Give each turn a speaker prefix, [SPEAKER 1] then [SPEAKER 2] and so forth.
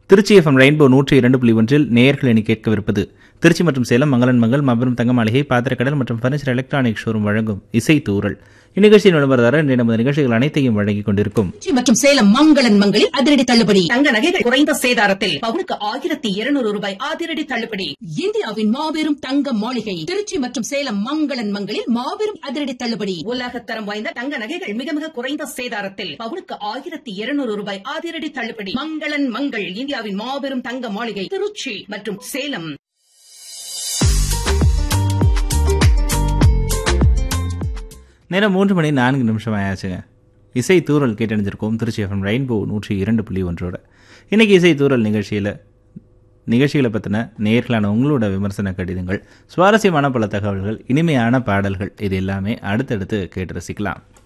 [SPEAKER 1] Trichy FM rainbow நூற்றி இரண்டு புள்ளி ஒன்றில் நேயர்கள் எண்ணி கேட்கவிருப்பது திருச்சி மற்றும் சேலம் மங்களன் மங்கள் மாபெரும் தங்க மாளிகை பாத்திரக்கடல் மற்றும் பர்னிச்சர் எலக்ட்ரானிக் ஷோரூம் வழங்கும் இசை தூரல் இந்நிகழ்ச்சியின் விளம்பரதாரர் இன்றைய நமது நிகழ்ச்சிகள் அனைத்தையும் வழங்கிக் கொண்டிருக்கும்
[SPEAKER 2] திருச்சி மற்றும் சேலம் மங்களன் மங்களில் அதிரடி தள்ளுபடி
[SPEAKER 3] தங்க நகைகள் குறைந்த சேதாரத்தில் பவுனுக்கு ஆயிரத்தி இருநூறு ரூபாய் அதிரடி தள்ளுபடி
[SPEAKER 2] இந்தியாவின் மாபெரும் தங்க மாளிகை திருச்சி மற்றும் சேலம் மங்களன் மங்களில் மாபெரும் அதிரடி தள்ளுபடி
[SPEAKER 3] உலகத்தரம் வாய்ந்த தங்க நகைகள் மிக மிக குறைந்த சேதாரத்தில் பவுனுக்கு ஆயிரத்தி இருநூறு ரூபாய் அதிரடி தள்ளுபடி மங்களன் மங்கள் இந்தியாவின் மாபெரும் தங்க மாளிகை திருச்சி மற்றும் சேலம்
[SPEAKER 1] நேரம் மூன்று மணி நான்கு நிமிஷம் ஆயாச்சுங்க இசை தூரல் கேட்டணிஞ்சிருக்கோம் திருச்சி எஃப்எம் ரெயின்போ நூற்றி இரண்டு புள்ளி ஒன்றோட இன்னைக்கு இசை தூரல் நிகழ்ச்சியில் நிகழ்ச்சிகளை பற்றின நேர்களான உங்களோட விமர்சன கடிதங்கள் சுவாரஸ்யமான பல தகவல்கள் இனிமையான பாடல்கள் இது எல்லாமே அடுத்தடுத்து கேட்டு ரசிக்கலாம்